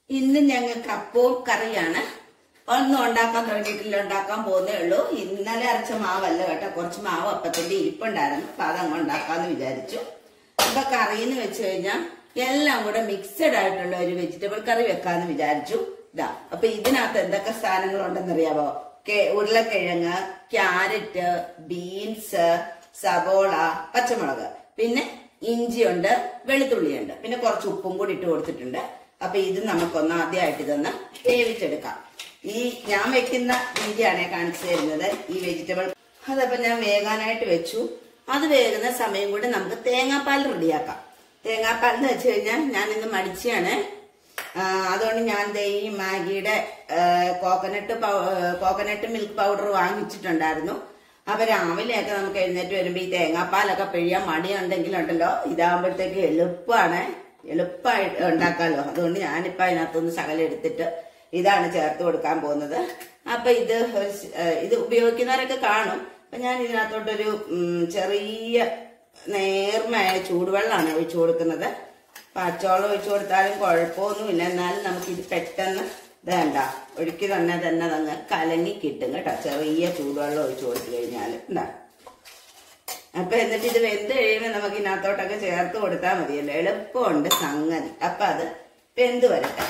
ഇന്ന് ഞങ്ങൾക്ക് അപ്പവും കറിയാണ് ഒന്നും ഉണ്ടാക്കാൻ തുടങ്ങിയിട്ടില്ല ഉണ്ടാക്കാൻ പോകുന്നേ ഉള്ളൂ ഇന്നലെ അരച്ച മാവല്ല കേട്ടോ കുറച്ച് മാവ് അപ്പത്തിന്റെ ഇരിപ്പുണ്ടായിരുന്നു അപ്പൊ അതങ്ങ് ഉണ്ടാക്കാന്ന് വിചാരിച്ചു അപ്പൊ കറിന്ന് വെച്ച് കഴിഞ്ഞാൽ എല്ലാം കൂടെ മിക്സഡ് ആയിട്ടുള്ള ഒരു വെജിറ്റബിൾ കറി വെക്കാന്ന് വിചാരിച്ചു ഇതാ അപ്പൊ ഇതിനകത്ത് എന്തൊക്കെ സാധനങ്ങൾ ഉണ്ടെന്നറിയാവോ കെ- ഉരുളക്കിഴങ്ങ് ക്യാരറ്റ് ബീൻസ് സവോള പച്ചമുളക് പിന്നെ ഇഞ്ചിയുണ്ട് വെളുത്തുള്ളിയുണ്ട് പിന്നെ കുറച്ച് ഉപ്പും കൂടി ഇട്ട് കൊടുത്തിട്ടുണ്ട് അപ്പൊ ഇത് നമുക്കൊന്ന് ആദ്യമായിട്ട് ഇതൊന്ന് വേവിച്ചെടുക്കാം ഈ ഞാൻ വെക്കുന്ന രീതിയാണ് കാണിച്ചു തരുന്നത് ഈ വെജിറ്റബിൾ അതപ്പോ ഞാൻ വേകാനായിട്ട് വെച്ചു അത് വേകുന്ന സമയം കൊണ്ട് നമുക്ക് തേങ്ങാപ്പാൽ റെഡിയാക്കാം തേങ്ങാപ്പാൽ എന്ന് വെച്ച് കഴിഞ്ഞാൽ ഞാൻ ഇന്ന് മടിച്ചാണ് ആ, അതുകൊണ്ട് ഞാൻ ദേ ഈ മാഗിയുടെ കോക്കനട്ട് കോക്കനട്ട് മിൽക്ക് പൗഡർ വാങ്ങിച്ചിട്ടുണ്ടായിരുന്നു അപ്പൊ രാവിലെയൊക്കെ നമുക്ക് എഴുന്നേറ്റ് വരുമ്പോ ഈ തേങ്ങാപ്പാലൊക്കെ പിഴിയാൻ മടിയുണ്ടെങ്കിലുണ്ടല്ലോ ഇതാകുമ്പോഴത്തേക്ക് എളുപ്പമാണ് എളുപ്പമായിട്ട് ഉണ്ടാക്കാമല്ലോ അതുകൊണ്ട് ഞാനിപ്പോ അതിനകത്തൊന്ന് ശകലം എടുത്തിട്ട് ഇതാണ് ചേർത്ത് കൊടുക്കാൻ പോകുന്നത് അപ്പൊ ഇത് ഒരു സ്- ഏ, ഇത് ഉപയോഗിക്കുന്നവരൊക്കെ കാണും അപ്പൊ ഞാൻ ഇതിനകത്തോട്ടൊരു ഉം, ചെറിയ നേർമയായ ചൂടുവെള്ളമാണ് ഒഴിച്ചു കൊടുക്കുന്നത് പച്ചവെള്ളം ഒഴിച്ചു കൊടുത്താലും കുഴപ്പമൊന്നുമില്ല എന്നാലും നമുക്കിത് പെട്ടെന്ന് വേണ്ട ഒഴുക്കി തന്നെ തന്നെ അങ്ങ് കലങ്ങി കിട്ടും കേട്ടോ ചെറിയ ചൂടുവെള്ളം ഒഴിച്ചു കൊടുത്തു കഴിഞ്ഞാൽ എന്താ അപ്പൊ എന്നിട്ട് ഇത് വെന്ത് കഴിയുമ്പോൾ നമുക്ക് ഇതിനകത്തോട്ടൊക്കെ ചേർത്ത് കൊടുത്താൽ മതിയല്ലോ എളുപ്പമുണ്ട് സംഗതി അപ്പൊ അത് വെന്ത് വരട്ടെ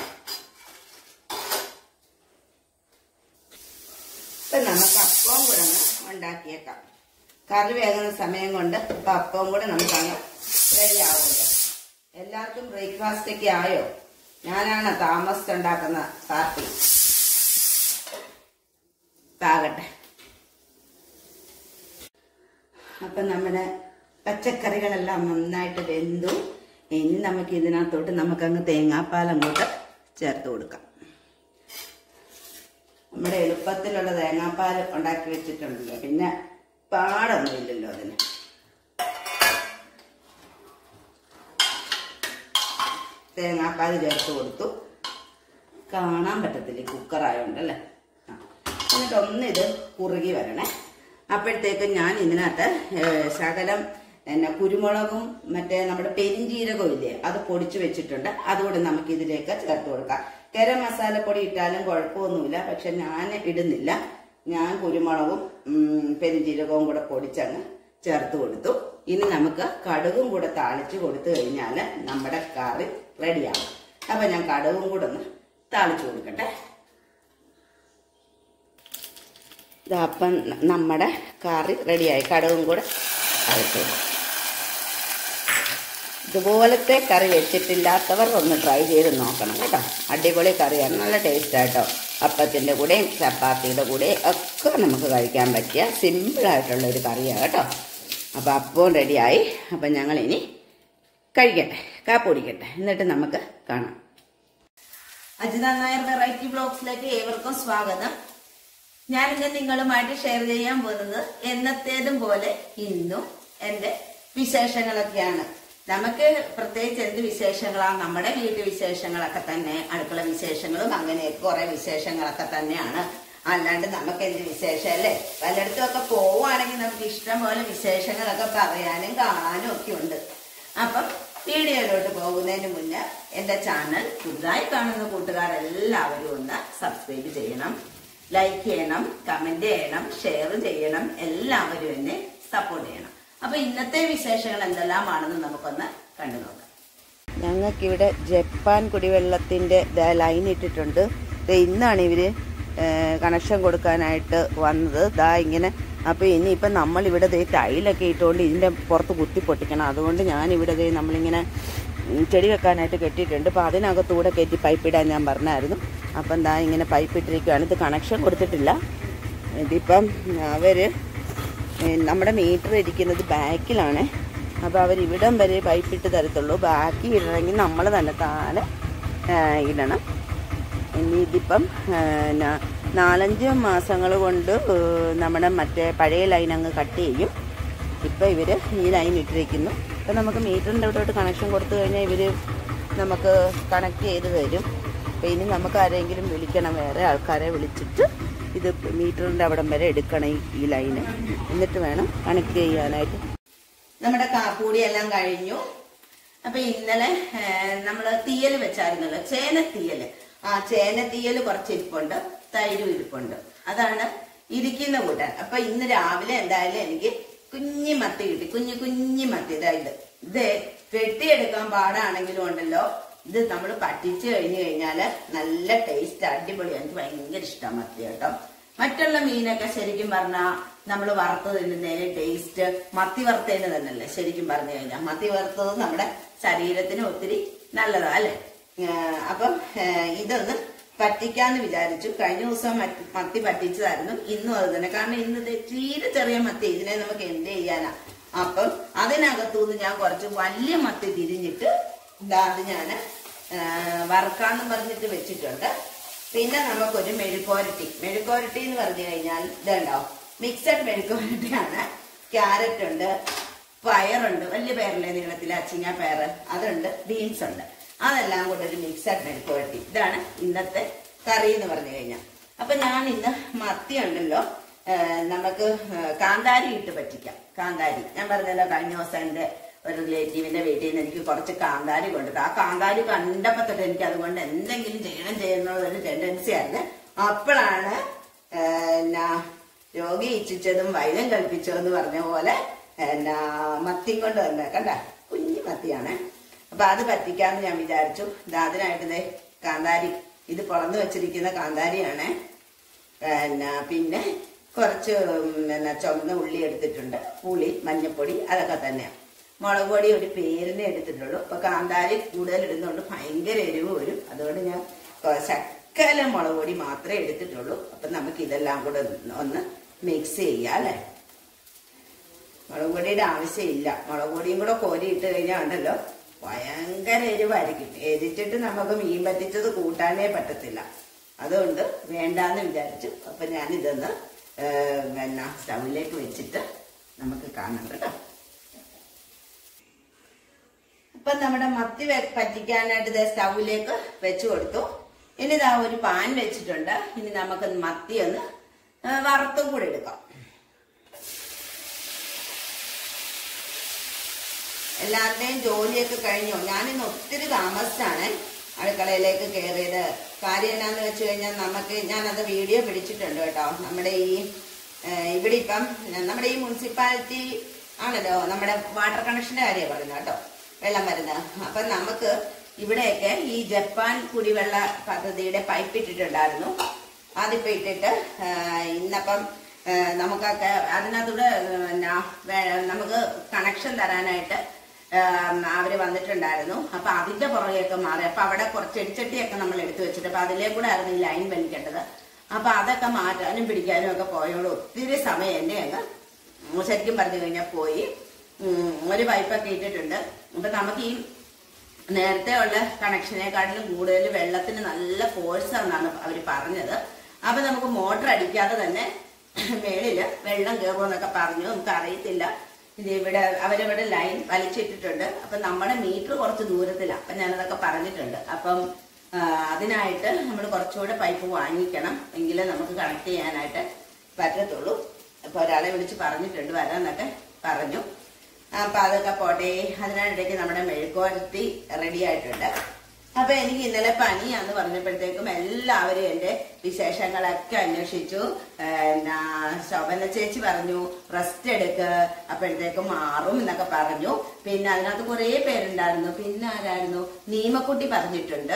ഇപ്പൊ നമുക്ക് അപ്പവും കൂടെ അങ്ങ് ഉണ്ടാക്കിയേക്കാം കറി വേകുന്ന സമയം കൊണ്ട് ഇപ്പൊ അപ്പവും കൂടെ നമുക്ക് അങ്ങ് റെഡി ആവുമല്ലോ എല്ലാവർക്കും ബ്രേക്ക്ഫാസ്റ്റ് ഒക്കെ ആയോ ഞാനാണ് താമസിച്ചുണ്ടാക്കുന്ന പാർട്ടി ആകട്ടെ അപ്പൊ നമ്മുടെ പച്ചക്കറികളെല്ലാം നന്നായിട്ട് വെന്തു ഇനി നമുക്ക് ഇതിനകത്തോട്ട് നമുക്കങ്ങ് തേങ്ങാപ്പാൽ അങ്ങോട്ട് ചേർത്ത് കൊടുക്കാം നമ്മുടെ എളുപ്പത്തിലുള്ള തേങ്ങാപ്പാൽ ഉണ്ടാക്കി വെച്ചിട്ടുണ്ടല്ലോ പിന്നെ പാടൊന്നും ഇല്ലല്ലോ അതിന് തേങ്ങാപ്പാൽ ചേർത്ത് കൊടുത്തു കാണാൻ പറ്റത്തില്ല ഈ കുക്കറായോണ്ടല്ലേ ആ. എന്നിട്ട് ഒന്ന് ഇത് കുറുകി വരണേ അപ്പോഴത്തേക്ക് ഞാൻ ഇതിനകത്ത് ഏ, ശകലം പിന്നെ കുരുമുളകും മറ്റേ നമ്മുടെ പെരിഞ്ചീരകവും ഇല്ലേ അത് പൊടിച്ചു വെച്ചിട്ടുണ്ട് അതുകൂടെ നമുക്ക് ഇതിലേക്ക് ചേർത്ത് കൊടുക്കാം ഗരം മസാലപ്പൊടി ഇട്ടാലും കുഴപ്പമൊന്നുമില്ല പക്ഷെ ഞാൻ ഇടുന്നില്ല ഞാൻ കുരുമുളകും ഉം, പെരിഞ്ചീരകവും കൂടെ പൊടിച്ചങ്ങ് ചേർത്ത് കൊടുത്തു ഇനി നമുക്ക് കടുകും കൂടെ താളിച്ചു കൊടുത്തു കഴിഞ്ഞാൽ നമ്മുടെ കറി റെഡിയാവും അപ്പൊ ഞാൻ കടുകും കൂടെ ഒന്ന് താളിച്ചു കൊടുക്കട്ടെ ദാ അപ്പം നമ്മുടെ കറി റെഡിയായി കടുകും കൂടെ താളിച്ചു കൊടുക്കും ഇതുപോലത്തെ കറി വെച്ചിട്ടില്ലാത്തവർ ഒന്ന് ട്രൈ ചെയ്ത് നോക്കണം കേട്ടോ അടിപൊളി കറിയാണ് നല്ല ടേസ്റ്റ് ആട്ടോ അപ്പത്തിൻ്റെ കൂടെയും ചപ്പാത്തിയുടെ കൂടെയും ഒക്കെ നമുക്ക് കഴിക്കാൻ പറ്റിയ സിമ്പിളായിട്ടുള്ള ഒരു കറിയാണ് കേട്ടോ അപ്പോൾ അപ്പവും റെഡിയായി അപ്പം ഞങ്ങൾ ഇനി കഴിക്കട്ടെ കാപ്പ് കുടിക്കട്ടെ എന്നിട്ട് നമുക്ക് കാണാം അജിത നായർ വെറൈറ്റി ബ്ലോഗ്സിലേക്ക് ഏവർക്കും സ്വാഗതം ഞാൻ ഇന്ന് നിങ്ങളുമായിട്ട് ഷെയർ ചെയ്യാൻ പോകുന്നത് എന്നത്തേതും പോലെ ഇന്നും എന്റെ വിശേഷങ്ങളൊക്കെയാണ് നമുക്ക് പ്രത്യേകിച്ച് എന്ത് വിശേഷങ്ങളാണ് നമ്മുടെ വീട്ടു വിശേഷങ്ങളൊക്കെ തന്നെ അടുക്കള വിശേഷങ്ങളും അങ്ങനെ കുറെ വിശേഷങ്ങളൊക്കെ തന്നെയാണ് അല്ലാണ്ട് നമുക്ക് എന്ത് വിശേഷം അല്ലേ പലയിടത്തും ഒക്കെ പോവുകയാണെങ്കിൽ നമുക്ക് ഇഷ്ടം പോലെ വിശേഷങ്ങളൊക്കെ പറയാനും കാണാനും ഒക്കെ ഉണ്ട് അപ്പം വീഡിയോയിലോട്ട് പോകുന്നതിന് മുന്നേ എന്റെ ചാനൽ പുതുതായി കാണുന്ന കൂട്ടുകാരെല്ലാവരും ഒന്ന് സബ്സ്ക്രൈബ് ചെയ്യണം ലൈക്ക് ചെയ്യണം കമന്റ് ചെയ്യണം ഷെയർ ചെയ്യണം എല്ലാവരും എന്നെ സപ്പോർട്ട് ചെയ്യണം അപ്പൊ ഇന്നത്തെ വിശേഷങ്ങൾ എന്തെല്ലാമാണെന്ന് നമുക്കൊന്ന് കണ്ടു നോക്കാം ഞങ്ങൾക്കിവിടെ ജപ്പാൻ കുടിവെള്ളത്തിന്റെ ലൈൻ ഇട്ടിട്ടുണ്ട് ദേ ഇന്നാണ് ഇവര് കണക്ഷൻ കൊടുക്കാനായിട്ട് വന്നത് ദാ ഇങ്ങനെ അപ്പോൾ ഇനിയിപ്പം നമ്മളിവിടെ ദേ ടൈലൊക്കെ ഇട്ടുകൊണ്ട് ഇതിൻ്റെ പുറത്ത് കുത്തി പൊട്ടിക്കണം അതുകൊണ്ട് ഞാനിവിടെ ദേ നമ്മളിങ്ങനെ ഉം, ചെടി വെക്കാനായിട്ട് കെട്ടിയിട്ടുണ്ട് അപ്പോൾ അതിനകത്തൂടെ കയറ്റി പൈപ്പ് ഇടാൻ ഞാൻ പറഞ്ഞായിരുന്നു അപ്പം ദാ ഇങ്ങനെ പൈപ്പ് ഇട്ടിരിക്കുകയാണ് ഇത് കണക്ഷൻ കൊടുത്തിട്ടില്ല ഇതിപ്പം അവർ നമ്മുടെ മീറ്റർ ഇരിക്കുന്നത് ബാക്കിലാണ് അപ്പോൾ അവർ ഇവിടം വരെ പൈപ്പ് ഇട്ട് തരത്തുള്ളൂ ബാക്കി ഇടണമെങ്കിൽ നമ്മൾ തന്നെ താനെ ആ, ഇടണം ഇനി ഇതിപ്പം ആ, ന- നാലഞ്ച് മാസങ്ങൾ കൊണ്ട് ഏ, നമ്മുടെ മറ്റേ പഴയ ലൈൻ അങ്ങ് കട്ട് ചെയ്യും ഇപ്പം ഇവർ ഈ ലൈൻ ഇട്ടിരിക്കുന്നു ഇപ്പം നമുക്ക് മീറ്ററിൻ്റെ അവിടോട്ട് കണക്ഷൻ കൊടുത്തു കഴിഞ്ഞാൽ ഇവർ നമുക്ക് കണക്ട് ചെയ്ത് തരും അപ്പം ഇനി നമുക്ക് ആരെങ്കിലും വിളിക്കണം വേറെ ആൾക്കാരെ വിളിച്ചിട്ട് ഇത് മീറ്ററിൻ്റെ അവിടം വരെ എടുക്കണം ഈ- ഈ ലൈന് എന്നിട്ട് വേണം കണക്ട് ചെയ്യാനായിട്ട് നമ്മുടെ കാപ്പൂടി എല്ലാം കഴിഞ്ഞു അപ്പൊ ഇന്നലെ നമ്മൾ തീയൽ വെച്ചായിരുന്നല്ലോ ചേന തീയല് ആ ചേന തീയല് കുറച്ച് ഇരിപ്പുണ്ട് തൈരും ഇരിപ്പുണ്ട് അതാണ് ഇരിക്കുന്ന കൂട്ടാൻ അപ്പൊ ഇന്ന് രാവിലെ എന്തായാലും എനിക്ക് കുഞ്ഞി മത്തി കിട്ടി കുഞ്ഞു കുഞ്ഞി മത്തി ഇതായത് ഇത് വെട്ടിയെടുക്കാൻ പാടാണെങ്കിലും ഉണ്ടല്ലോ ഇത് നമ്മൾ പറ്റിച്ചു കഴിഞ്ഞു കഴിഞ്ഞാല് നല്ല ടേസ്റ്റ് അടിപൊളി എനിക്ക് ഭയങ്കര ഇഷ്ടമാണ് മത്തി കേട്ടോ മറ്റുള്ള മീനൊക്കെ ശരിക്കും പറഞ്ഞാൽ നമ്മൾ വറുത്ത് തിന്നുന്നതിന് ടേസ്റ്റ് മത്തി വറുത്തതിന് തന്നെയല്ലേ ശരിക്കും പറഞ്ഞു കഴിഞ്ഞാൽ മത്തി വറുത്തത് നമ്മുടെ ശരീരത്തിന് ഒത്തിരി നല്ലതാ അല്ലേ ഏഹ് അപ്പം ഏഹ് ഇതൊന്ന് പറ്റിക്കാന്ന് വിചാരിച്ചു കഴിഞ്ഞ ദിവസം മറ്റ് മത്തി പറ്റിച്ചതായിരുന്നു ഇന്നും അത് തന്നെ കാരണം ഇന്ന് ദേ തീരെ ചെറിയ മത്തി ഇതിനെ നമുക്ക് എന്ത് ചെയ്യാനാ അപ്പം അതിനകത്തുനിന്ന് ഞാൻ കുറച്ച് വലിയ മത്തി തിരിഞ്ഞിട്ട് ഇതാ അത് ഞാൻ വറുക്കാന്ന് പറഞ്ഞിട്ട് വെച്ചിട്ടുണ്ട് പിന്നെ നമുക്കൊരു മെഴുക്കോരട്ടി മെഴുക്കോരട്ടി എന്ന് പറഞ്ഞു കഴിഞ്ഞാൽ ഇതുണ്ടോ മിക്സഡ് മെഴുക്കോരട്ടിയാണ് ക്യാരറ്റ് ഉണ്ട് പയറുണ്ട് വലിയ പയറില്ലേ നീളത്തിൽ അച്ചിങ്ങ പയർ അതുണ്ട് ബീൻസ് ഉണ്ട് അതെല്ലാം കൂടെ ഒരു മിക്സഡ് മെഴുക്കോരട്ടി ഇതാണ് ഇന്നത്തെ കറി എന്ന് പറഞ്ഞു കഴിഞ്ഞാൽ അപ്പൊ ഞാൻ ഇന്ന് മത്തി ഉണ്ടല്ലോ ഏഹ് നമുക്ക് ഏഹ് കാന്താരി ഇട്ട് പറ്റിക്കാം കാന്താരി ഞാൻ പറഞ്ഞല്ലോ കഴിഞ്ഞ ദിവസം എൻ്റെ ഒരു റിലേറ്റീവിന്റെ വീട്ടിൽ നിന്ന് എനിക്ക് കുറച്ച് കാന്താരി കൊണ്ടു ആ കാന്താരി കണ്ടപ്പോ തൊട്ട് എനിക്ക് അതുകൊണ്ട് എന്തെങ്കിലും ചെയ്യണം ചെയ്യുന്ന ഒരു ടെൻഡൻസി ആയിരുന്നു അപ്പോഴാണ് ഏഹ് എന്നാ രോഗി ഇച്ഛിച്ചതും വൈദ്യം കൽപ്പിച്ചതും എന്ന് പറഞ്ഞ പോലെ എന്നാ മത്തിയും കൊണ്ട് വന്ന കണ്ട കുഞ്ഞു മത്തിയാണ് അപ്പൊ അത് പറ്റിക്കാന്ന് ഞാൻ വിചാരിച്ചു ഇത് അതിനായിട്ട് ദേ കാന്താരി ഇത് പൊളന്ന് വെച്ചിരിക്കുന്ന കാന്താരിയാണ് എന്നാ പിന്നെ കുറച്ച് എന്നാ ചുവന്ന ഉള്ളി എടുത്തിട്ടുണ്ട് പുളി മഞ്ഞപ്പൊടി അതൊക്കെ തന്നെയാണ് മുളക് പൊടി ഒരു പേരിനെ എടുത്തിട്ടുള്ളൂ അപ്പൊ കാന്താരി കൂടുതൽ ഇടുന്നതുകൊണ്ട് ഭയങ്കര എരിവ് വരും അതുകൊണ്ട് ഞാൻ കൊ- ശക്കല മുളക് പൊടി മാത്രമേ എടുത്തിട്ടുള്ളൂ അപ്പൊ നമുക്ക് ഇതെല്ലാം കൂടെ ഒന്ന് ഒന്ന് മിക്സ് ചെയ്യാം അല്ലേ മുളക് പൊടിയുടെ ആവശ്യമില്ല മുളക് പൊടിയും കൂടെ കോരി ഇട്ട് കഴിഞ്ഞാൽ ഉണ്ടല്ലോ ഭയങ്കര എരിവായിരിക്കും എരിച്ചിട്ട് നമുക്ക് മീൻ പറ്റിച്ചത് കൂട്ടാനേ പറ്റത്തില്ല അതുകൊണ്ട് വേണ്ടാന്ന് വിചാരിച്ചു അപ്പൊ ഞാൻ ഇതൊന്ന് പിന്നെ സ്റ്റൗവിലേക്ക് വെച്ചിട്ട് നമുക്ക് കാണാം കേട്ടോ ഇപ്പൊ നമ്മുടെ മത്തി വെ- പറ്റിക്കാനായിട്ട് ഇത് സ്റ്റൗവിലേക്ക് വെച്ചു കൊടുത്തു ഇനി ഇതാ ഒരു പാൻ വെച്ചിട്ടുണ്ട് ഇനി നമുക്ക് മത്തി ഒന്ന് ആ, വറുത്തും കൂടെ എടുക്കാം എല്ലാവരുടെയും ജോലിയൊക്കെ കഴിഞ്ഞു ഞാനിന്ന് ഒത്തിരി താമസിച്ചാണ് അടുക്കളയിലേക്ക് കയറിയത് കാര്യം എന്നാന്ന് വെച്ച് കഴിഞ്ഞാൽ നമുക്ക് ഞാനത് വീഡിയോ പിടിച്ചിട്ടുണ്ട് കേട്ടോ നമ്മുടെ ഈ ഏഹ്, ഇവിടെ ഇപ്പം നമ്മുടെ ഈ മുനിസിപ്പാലിറ്റി ആണല്ലോ നമ്മുടെ വാട്ടർ കണക്ഷന്റെ കാര്യം പറയുന്നത് കേട്ടോ വെള്ളം വരുന്നത് അപ്പം നമുക്ക് ഇവിടെയൊക്കെ ഈ ജപ്പാൻ കുടിവെള്ള പദ്ധതിയുടെ പൈപ്പ് ഇട്ടിട്ടുണ്ടായിരുന്നു അതിപ്പോ ഇട്ടിട്ട് ഏഹ്, ഇന്നപ്പം ഏഹ്, നമുക്കൊക്കെ അതിനകത്തൂടെ ഏഹ്, എന്നാ വേ- നമുക്ക് കണക്ഷൻ തരാനായിട്ട് ഏഹ്, അവര് വന്നിട്ടുണ്ടായിരുന്നു അപ്പൊ അതിന്റെ പുറകെയൊക്കെ മാറി അപ്പൊ അവിടെ കുറച്ച് ചെടിച്ചട്ടിയൊക്കെ നമ്മൾ എടുത്തു വെച്ചിട്ട് അപ്പൊ അതിലേ കൂടെ ആയിരുന്നു ഈ ലൈൻ വലിക്കേണ്ടത് അപ്പൊ അതൊക്കെ മാറ്റാനും പിടിക്കാനും ഒക്കെ പോയോണ്ട് ഒത്തിരി സമയം എന്നെ അങ്ങ് ശരിക്കും പറഞ്ഞു കഴിഞ്ഞാൽ പോയി ഉം, ഒരു പൈപ്പൊക്കെ ഇട്ടിട്ടുണ്ട് അപ്പൊ നമുക്ക് ഈ നേരത്തെ ഉള്ള കണക്ഷനേക്കാട്ടിലും കൂടുതൽ വെള്ളത്തിന് നല്ല ഫോഴ്സ് ആണെന്നാണ് അവർ പറഞ്ഞത് അപ്പൊ നമുക്ക് മോട്ടർ അടിക്കാതെ തന്നെ മേളില് വെള്ളം കയറുമെന്നൊക്കെ പറഞ്ഞു നമുക്ക് അറിയത്തില്ല ഇത് ഇവിടെ അവരിവിടെ ലൈൻ വലിച്ചിട്ടിട്ടുണ്ട് അപ്പൊ നമ്മുടെ മീറ്റർ കുറച്ച് ദൂരത്തിലാണ് അപ്പൊ ഞാനതൊക്കെ പറഞ്ഞിട്ടുണ്ട് അപ്പം ആ, അതിനായിട്ട് നമ്മൾ കുറച്ചുകൂടെ പൈപ്പ് വാങ്ങിക്കണം എങ്കിലേ നമുക്ക് കണക്ട് ചെയ്യാനായിട്ട് പറ്റത്തുള്ളൂ അപ്പൊ ഒരാളെ വിളിച്ച് പറഞ്ഞിട്ടുണ്ട് വരാന്നൊക്കെ പറഞ്ഞു അപ്പൊ അതൊക്കെ പോട്ടെ അതിനിടയ്ക്ക് നമ്മുടെ മെഴുക്കോരത്തി റെഡി ആയിട്ടുണ്ട് അപ്പൊ എനിക്ക് ഇന്നലെ പനിയാന്ന് പറഞ്ഞപ്പോഴത്തേക്കും എല്ലാവരും എന്റെ വിശേഷങ്ങളൊക്കെ അന്വേഷിച്ചു എന്നാ ശോഭന ചേച്ചി പറഞ്ഞു റെസ്റ്റ് എടുക്ക് അപ്പോഴത്തേക്കും മാറും എന്നൊക്കെ പറഞ്ഞു പിന്നെ അതിനകത്ത് കുറേ പേരുണ്ടായിരുന്നു പിന്നെ ആരായിരുന്നു നീമക്കുട്ടി പറഞ്ഞിട്ടുണ്ട്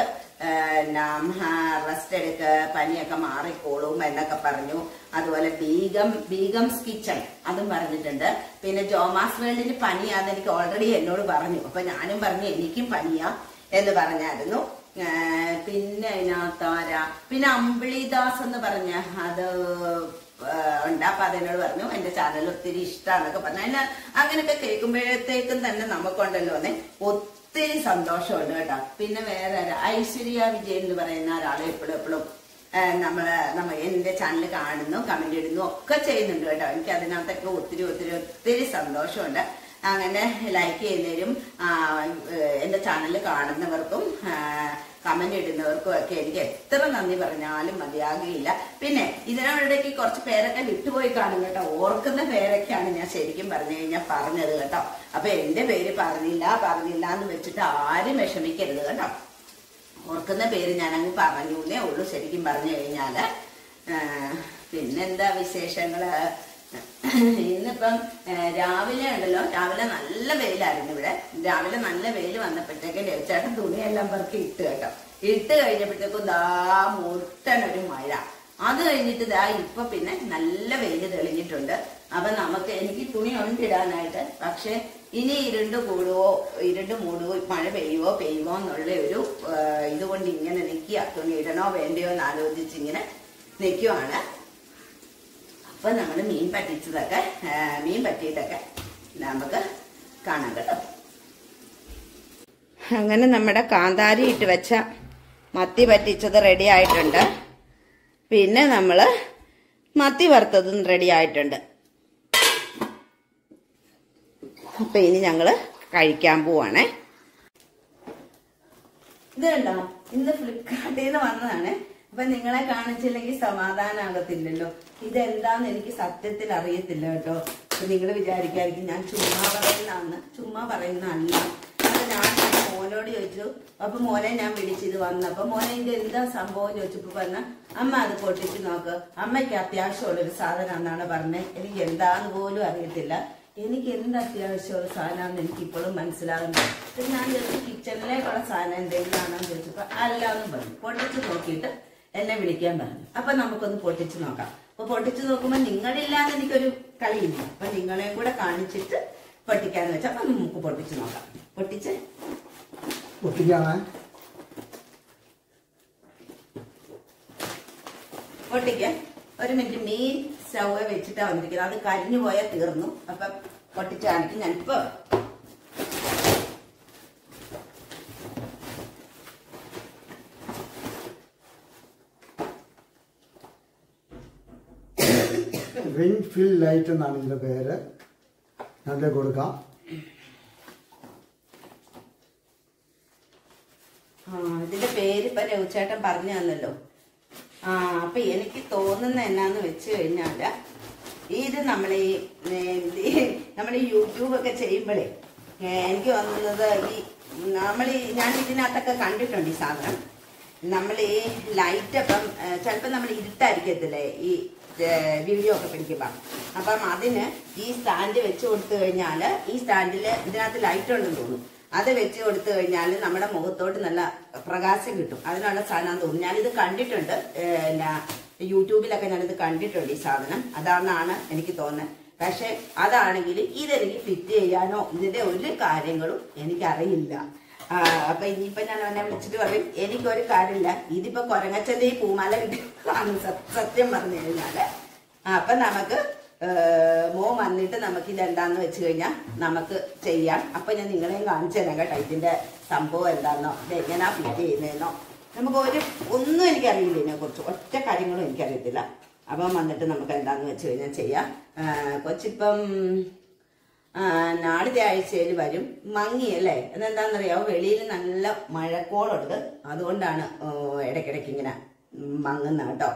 റെസ്റ്റ് എടുക്ക് പനിയൊക്കെ മാറിക്കോളും എന്നൊക്കെ പറഞ്ഞു അതുപോലെ ബീഗം ബീഗംസ് കിച്ചൺ അതും പറഞ്ഞിട്ടുണ്ട് പിന്നെ ജോമാസ് വേൾഡിന് പനിയാന്ന് എനിക്ക് ഓൾറെഡി എന്നോട് പറഞ്ഞു അപ്പൊ ഞാനും പറഞ്ഞു എനിക്കും പനിയാ എന്ന് പറഞ്ഞായിരുന്നു ആ, പിന്നെ ഇതിനകത്താരാ പിന്നെ അമ്പിളിദാസ് എന്ന് പറഞ്ഞ അത് ആ, ഉണ്ട് അപ്പൊ അതെന്നോട് പറഞ്ഞു എന്റെ ചാനൽ ഒത്തിരി ഇഷ്ടമാന്നൊക്കെ പറഞ്ഞു അതിന് അങ്ങനെയൊക്കെ കേൾക്കുമ്പോഴത്തേക്കും തന്നെ നമുക്കുണ്ടല്ലോ അതെ ഒത്തിരി സന്തോഷമുണ്ട് കേട്ടോ പിന്നെ വേറെ ആരാ? ഐശ്വര്യ വിജയൻ എന്ന് പറയുന്ന ഒരാൾ എപ്പോഴും എപ്പോഴും നമ്മള് നമ്മ എന്റെ ചാനൽ കാണുന്നു കമന്റ് ഇടുന്നു ഒക്കെ ചെയ്യുന്നുണ്ട് കേട്ടോ എനിക്ക് അതിനകത്തൊക്കെ ഒത്തിരി ഒത്തിരി ഒത്തിരി സന്തോഷമുണ്ട് അങ്ങനെ ലൈക്ക് ചെയ്യുന്നവരും ആ, ഏഹ്, എന്റെ ചാനൽ കാണുന്നവർക്കും കമന്റ് ഇടുന്നവർക്കും ഒക്കെ എനിക്ക് എത്ര നന്ദി പറഞ്ഞാലും മതിയാകുകയില്ല പിന്നെ ഇതിനിടയ്ക്ക് കുറച്ച് പേരൊക്കെ വിട്ടുപോയി കാണും കേട്ടോ ഓർക്കുന്ന പേരൊക്കെയാണ് ഞാൻ ശരിക്കും പറഞ്ഞു കഴിഞ്ഞാൽ പറഞ്ഞത് കേട്ടോ അപ്പൊ എന്റെ പേര് പറഞ്ഞില്ല പറഞ്ഞില്ല എന്ന് വെച്ചിട്ട് ആരും വിഷമിക്കരുത് കേട്ടോ ഓർക്കുന്ന പേര് ഞാൻ അങ്ങ് പറഞ്ഞേ ഉള്ളൂ ശരിക്കും പറഞ്ഞു കഴിഞ്ഞാല് ആ, പിന്നെന്താ വിശേഷങ്ങള് ഇന്നിപ്പം ആ, രാവിലെ ഉണ്ടല്ലോ രാവിലെ നല്ല വെയിലായിരുന്നു ഇവിടെ രാവിലെ നല്ല വെയിൽ വന്നപ്പോഴത്തേക്ക് ചേട്ടൻ തുണിയെല്ലാം പെറുക്കി ഇട്ട് കേട്ടോ ഇട്ട് കഴിഞ്ഞപ്പോഴത്തേക്കും ദാ മുട്ടനൊരു മഴ അത് കഴിഞ്ഞിട്ട് ദാ ഇപ്പൊ പിന്നെ നല്ല വെയില് തെളിഞ്ഞിട്ടുണ്ട് അപ്പൊ നമുക്ക് എനിക്ക് തുണി ഉണ്ടിടാനായിട്ട് പക്ഷെ ഇനി ഇരുണ്ട് കൂടുവോ ഇരുണ്ട് മൂടുവോ മഴ പെയ്യുവോ പെയ്യുവോ എന്നുള്ള ഒരു ആ, ഇതുകൊണ്ട് ഇങ്ങനെ നിൽക്കുക തുണി ഇടണോ വേണ്ടയോ എന്ന് ആലോചിച്ച് ഇങ്ങനെ നിൽക്കുവാണ് അപ്പൊ നമ്മൾ മീൻ പറ്റിച്ചതൊക്കെ ആ, മീൻ പറ്റിയിട്ടൊക്കെ നമുക്ക് കാണാം കേട്ടോ അങ്ങനെ നമ്മുടെ കാന്താരി ഇട്ട് വെച്ച മത്തി പറ്റിച്ചത് റെഡി ആയിട്ടുണ്ട് പിന്നെ നമ്മൾ മത്തി വറുത്തതും റെഡി ആയിട്ടുണ്ട് അപ്പൊ ഇനി ഞങ്ങള് കഴിക്കാൻ പോവാണേ ഇത് കണ്ടോ ഇന്ന് ഫ്ലിപ്കാർട്ടിൽ നിന്ന് വന്നതാണ് അപ്പൊ നിങ്ങളെ കാണിച്ചില്ലെങ്കിൽ സമാധാനാകത്തില്ലല്ലോ ഇതെന്താന്ന് എനിക്ക് സത്യത്തിൽ അറിയത്തില്ല കേട്ടോ അപ്പൊ നിങ്ങൾ വിചാരിക്കായിരിക്കും ഞാൻ ചുമ്മാ പറയുന്നതാന്ന് ചുമ്മാ പറയുന്നതല്ല അപ്പൊ ഞാൻ എന്റെ മോനോട് ചോദിച്ചു അപ്പൊ മോനെ ഞാൻ വിളിച്ചിത് വന്നപ്പോ മോനെ ഇത് എന്താ സംഭവം ചോദിച്ചപ്പോ പറഞ്ഞ അമ്മ അത് പൊട്ടിച്ച് നോക്ക് അമ്മയ്ക്ക് അത്യാവശ്യമുള്ളൊരു സാധനം എന്നാണ് പറഞ്ഞത് എനിക്ക് എന്താന്ന് പോലും അറിയത്തില്ല എനിക്ക് എന്ത് അത്യാവശ്യമുള്ള സാധനമാണെന്ന് എനിക്ക് ഇപ്പോഴും മനസ്സിലാകുന്നത് ഇത് ഞാൻ ജസ്റ്റ് കിച്ചണിലേക്കുള്ള സാധനം എന്തെങ്കിലും ആണെന്ന് ചോദിച്ചപ്പോ അല്ല എന്ന് പറഞ്ഞു പൊട്ടിച്ച് നോക്കിയിട്ട് എന്നെ വിളിക്കാൻ പറഞ്ഞു അപ്പൊ നമുക്കൊന്ന് പൊട്ടിച്ച് നോക്കാം അപ്പൊ പൊട്ടിച്ച് നോക്കുമ്പോ നിങ്ങളില്ലാന്ന് എനിക്കൊരു കളിയില്ല അപ്പൊ നിങ്ങളെയും കൂടെ കാണിച്ചിട്ട് പൊട്ടിക്കാന്ന് വെച്ചാൽ അപ്പൊ നമുക്ക് പൊട്ടിച്ച് നോക്കാം പൊട്ടിച്ച് ഒട്ടിക്കാണ് പൊട്ടിക്കാൻ ഒരു മിനിറ്റ് മീൻ സ്റ്റൗവ് വെച്ചിട്ടാ വന്നിരിക്കുന്നത് അത് കരിഞ്ഞു പോയാൽ തീർന്നു അപ്പൊ പൊട്ടിച്ച് കാണിക്കും ഞാനിപ്പോ റിംഗ് ഫിൽ ലൈറ്റ് എന്നാണ് ഇതിന്റെ പേര് നല്ല കൊടുക്കാം ആ ഇതിന്റെ പേര് ഇപ്പൊ രഘുചേട്ടൻ പറഞ്ഞു തന്നല്ലോ ആ അപ്പൊ എനിക്ക് തോന്നുന്ന എന്നാന്ന് വെച്ച് കഴിഞ്ഞാല് ഇത് നമ്മൾ ഈ നമ്മൾ ഈ യൂട്യൂബ് ഒക്കെ ചെയ്യുമ്പോഴേ ഏ, എനിക്ക് തോന്നുന്നത് ഈ നമ്മൾ ഈ ഞാൻ ഇതിനകത്തൊക്കെ കണ്ടിട്ടുണ്ട് ഈ സാധനം നമ്മൾ ഈ ലൈറ്റ് അപ്പം ചിലപ്പോൾ നമ്മൾ ഇരുട്ടായിരിക്കത്തില്ലേ ഈ വീഡിയോ ഒക്കെ പിടിക്കുമ്പോൾ അപ്പം അതിന് ഈ സ്റ്റാൻഡ് വെച്ച് കൊടുത്തു കഴിഞ്ഞാൽ ഈ സ്റ്റാൻഡിൽ ഇതിനകത്ത് ലൈറ്റ് ഉണ്ടെന്ന് തോന്നുന്നു അത് വെച്ച് കൊടുത്തു കഴിഞ്ഞാൽ നമ്മുടെ മുഖത്തോട്ട് നല്ല പ്രകാശം കിട്ടും അതിനുള്ള സാധനം തോന്നുന്നു ഞാനിത് കണ്ടിട്ടുണ്ട് ഏഹ്, എന്നാ യൂട്യൂബിലൊക്കെ ഞാനിത് കണ്ടിട്ടുണ്ട് ഈ സാധനം അതാണെന്നാണ് എനിക്ക് തോന്നുന്നത് പക്ഷെ അതാണെങ്കിൽ ഇതെനിക്ക് ഫിറ്റ് ചെയ്യാനോ ഇതിന്റെ ഒരു കാര്യങ്ങളും എനിക്കറിയില്ല ആ, അപ്പൊ ഇനിയിപ്പൊ ഞാൻ അവനെ വിളിച്ചിട്ട് പറയും എനിക്കൊരു കാര്യമില്ല ഇതിപ്പോ കൊരങ്ങച്ചന്റെ ഈ പൂമാല കിട്ടി സത്യം പറഞ്ഞു കഴിഞ്ഞാല് ആ, അപ്പൊ നമുക്ക് ഏഹ്, മോൻ വന്നിട്ട് നമുക്ക് ഇത് എന്താന്ന് വെച്ച് കഴിഞ്ഞാൽ നമുക്ക് ചെയ്യാം അപ്പൊ ഞാൻ നിങ്ങളെയും കാണിച്ചു തരാം കേട്ടോ ഇതിന്റെ സംഭവം എന്താണെന്നോ ഇത് എങ്ങനെയാ ഫിറ്റ് ചെയ്യുന്നതെന്നോ നമുക്ക് ഒരു ഒന്നും എനിക്കറിയില്ല ഇതിനെ കുറിച്ച് ഒറ്റ കാര്യങ്ങളും എനിക്കറിയത്തില്ല അപ്പം വന്നിട്ട് നമുക്ക് എന്താന്ന് വെച്ച് കഴിഞ്ഞാൽ ചെയ്യാം ആ, കൊച്ചിപ്പം ആ, നാളത്തെ ആഴ്ചയിൽ വരും മങ്ങി അല്ലേ എന്നെന്താണെന്നറിയാമോ വെളിയിൽ നല്ല മഴക്കോളുണ്ട് അതുകൊണ്ടാണ് ഓ, ഇടയ്ക്കിടയ്ക്ക് ഇങ്ങനെ മങ്ങുന്ന കേട്ടോ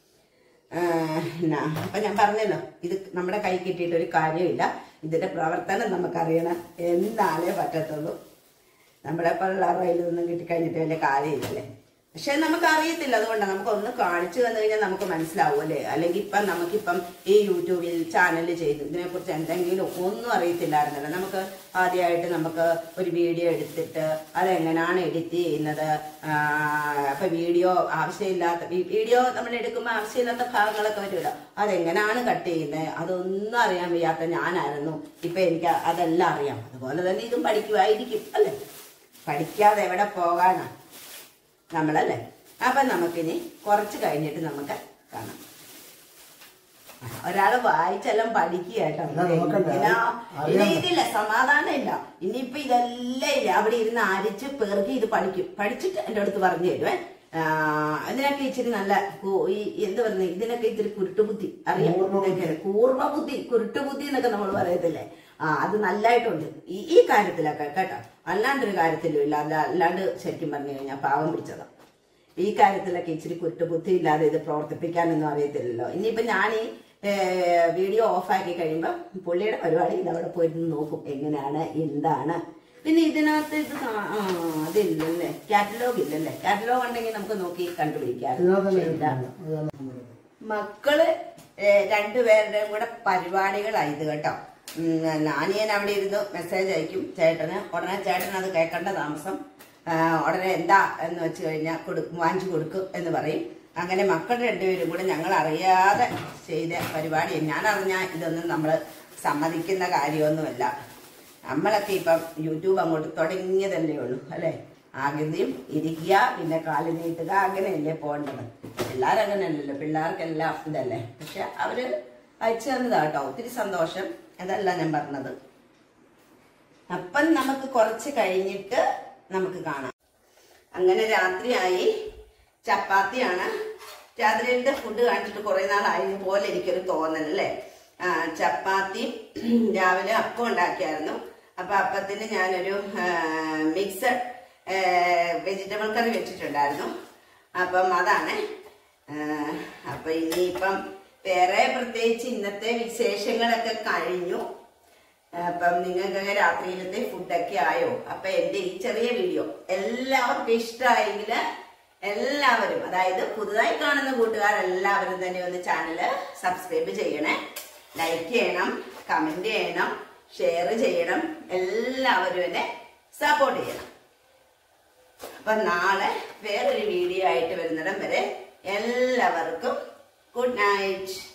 എന്നാ അപ്പൊ ഞാൻ പറഞ്ഞല്ലോ ഇത് നമ്മുടെ കൈ കിട്ടിയിട്ട് ഒരു കാര്യമില്ല ഇതിന്റെ പ്രവർത്തനം നമുക്കറിയണം എന്നാലേ പറ്റത്തുള്ളൂ നമ്മുടെ പിള്ളേരുടെ കയ്യിൽ നിന്നും കിട്ടിക്കഴിഞ്ഞിട്ട് വലിയ കാര്യമില്ലല്ലേ പക്ഷെ നമുക്ക് അറിയത്തില്ല അതുകൊണ്ടാണ് നമുക്ക് ഒന്ന് കാണിച്ചു തന്നു കഴിഞ്ഞാൽ നമുക്ക് മനസ്സിലാവുമല്ലേ അല്ലെങ്കിൽ ഇപ്പം നമുക്കിപ്പം ഈ യൂട്യൂബിൽ ചാനൽ ചെയ്തു ഇതിനെക്കുറിച്ച് എന്തെങ്കിലും ഒന്നും അറിയത്തില്ലായിരുന്നല്ലോ നമുക്ക് ആദ്യമായിട്ട് നമുക്ക് ഒരു വീഡിയോ എടുത്തിട്ട് അതെങ്ങനെയാണ് എഡിറ്റ് ചെയ്യുന്നത് ആ, അപ്പൊ വീഡിയോ ആവശ്യമില്ലാത്ത വീ- വീഡിയോ നമ്മൾ എടുക്കുമ്പോൾ ആവശ്യമില്ലാത്ത ഭാഗങ്ങളൊക്കെ വരുമല്ലോ അതെങ്ങനെയാണ് കട്ട് ചെയ്യുന്നത് അതൊന്നും അറിയാൻ വയ്യാത്ത ഞാനായിരുന്നു ഇപ്പൊ എനിക്ക് അതെല്ലാം അറിയാം അതുപോലെ തന്നെ ഇതും പഠിക്കുമായിരിക്കും അല്ലേ പഠിക്കാതെ എവിടെ പോകാനാ നമ്മളല്ലേ അപ്പൊ നമുക്കിനി കുറച്ച് കഴിഞ്ഞിട്ട് നമുക്ക് കാണാം ഒരാള് വായിച്ചെല്ലാം പഠിക്കുക കേട്ടോ അല്ല, നോക്കണ്ടേ? ഇങ്ങനെ ഇനി അറിയാൻ ഇതില്ല സമാധാനം ഇല്ല ഇനിയിപ്പൊ ഇതെല്ലാം ഇല്ല അവിടെ ഇരുന്ന് അരിച്ച് പെറുക്കി ഇത് പഠിക്കും പഠിച്ചിട്ട് എന്റെ അടുത്ത് പറഞ്ഞു തരുവേ ആ, ഇതിനൊക്കെ ഇച്ചിരി നല്ല കു- ഈ എന്ത് പറയുന്നത് ഇതിനൊക്കെ ഇത്തിരി കുരുട്ടുബുദ്ധി അറിയാം കൂർമ്മബുദ്ധി. ഇതൊക്കെ കൂർമ്മബുദ്ധി കുരുട്ടുബുദ്ധി എന്നൊക്കെ നമ്മൾ പറയത്തില്ലേ ആ അത് നല്ലതായിട്ടുണ്ട് ഈ ഈ കാര്യത്തിലൊക്കെ കേട്ടോ അല്ലാണ്ടൊരു കാര്യത്തിലും ഇല്ല അല്ല അല്ലാണ്ട് ശരിക്കും പറഞ്ഞു കഴിഞ്ഞാൽ പാവം പിടിച്ചതാ ഈ കാര്യത്തിലൊക്കെ ഇച്ചിരി കുറ്റബുദ്ധി ഇല്ലാതെ ഇത് പ്രവർത്തിപ്പിക്കാനൊന്നും അറിയത്തില്ലല്ലോ ഇനിയിപ്പോ ഞാൻ ഈ വീഡിയോ ഓഫാക്കി കഴിയുമ്പോൾ പുള്ളിയുടെ പരിപാടി ഇതവിടെ പോയിരുന്ന് നോക്കും എങ്ങനെയാണ് എന്താണ് പിന്നെ ഇതിനകത്ത് ഇത് കാ- ആ അതില്ലല്ലേ കാറ്റലോഗ് ഇല്ലല്ലേ കാറ്റലോഗ് ഉണ്ടെങ്കിൽ നമുക്ക് നോക്കി കണ്ടുപിടിക്കാം ഇതിനകത്ത് പക്ഷേ ഇല്ല. അതാണ് നമ്മുടെ മക്കള് ഏഹ്, രണ്ടുപേരുടെയും കൂടെ പരിപാടികളായത് കേട്ടോ ഉം, നാനിയൻ അവിടെ ഇരുന്ന് മെസ്സേജ് അയക്കും ചേട്ടന് ഉടനെ ചേട്ടൻ അത് കേൾക്കേണ്ട താമസം ആ, ഉടനെ എന്താ എന്ന് വെച്ച് കഴിഞ്ഞാൽ കൊടുക്കും വാങ്ങിച്ചു കൊടുക്കും എന്ന് പറയും അങ്ങനെ മക്കൾ രണ്ടുപേരും കൂടെ ഞങ്ങൾ അറിയാതെ ചെയ്ത പരിപാടി ഞാൻ അറിഞ്ഞാൽ ഇതൊന്നും നമ്മൾ സമ്മതിക്കുന്ന കാര്യമൊന്നുമല്ല നമ്മളൊക്കെ ഇപ്പം യൂട്യൂബ് അങ്ങോട്ട് തുടങ്ങിയതല്ലേ ഉള്ളൂ അല്ലേ ആകൃതിയും ഇരിക്കുക പിന്നെ കാല് നീട്ടുക അങ്ങനെയല്ലേ പോകേണ്ടത് പിള്ളേർ അങ്ങനെയല്ലല്ലോ പിള്ളേർക്കെല്ലാം ഇതല്ലേ പക്ഷെ അവര് അയച്ചു തന്നതാ കേട്ടോ ഒത്തിരി സന്തോഷം അതല്ല ഞാൻ പറഞ്ഞത് അപ്പം നമുക്ക് കുറച്ച് കഴിഞ്ഞിട്ട് നമുക്ക് കാണാം അങ്ങനെ രാത്രിയായി ചപ്പാത്തിയാണ് രാത്രിയിലത്തെ ഫുഡ് കാണിച്ചിട്ട് കുറെ നാളായി പോലെ എനിക്കൊരു തോന്നൽ അല്ലേ ആ, ചപ്പാത്തി രാവിലെ അപ്പം ഉണ്ടാക്കിയായിരുന്നു അപ്പൊ അപ്പത്തിന് ഞാനൊരു മിക്സഡ് വെജിറ്റബിൾ കറി വെച്ചിട്ടുണ്ടായിരുന്നു അപ്പം അതാണ് ആ, അപ്പൊ ഇനിയിപ്പം വേറെ പ്രത്യേകിച്ച് ഇന്നത്തെ വിശേഷങ്ങളൊക്കെ കഴിഞ്ഞു അപ്പം നിങ്ങൾക്കൊക്കെ രാത്രിയിലത്തെ ഫുഡൊക്കെ ആയോ അപ്പൊ എന്റെ ഈ ചെറിയ വീഡിയോ എല്ലാവർക്കും ഇഷ്ടമായെങ്കിൽ എല്ലാവരും അതായത് പുതുതായി കാണുന്ന കൂട്ടുകാരെല്ലാവരും തന്നെ ഒന്ന് ചാനല് സബ്സ്ക്രൈബ് ചെയ്യണേ ലൈക്ക് ചെയ്യണം കമന്റ് ചെയ്യണം ഷെയർ ചെയ്യണം എല്ലാവരും എന്നെ സപ്പോർട്ട് ചെയ്യണം അപ്പൊ നാളെ വേറൊരു വീഡിയോ ആയിട്ട് വരുന്നിടം വരെ എല്ലാവർക്കും ഗുഡ് നൈറ്റ്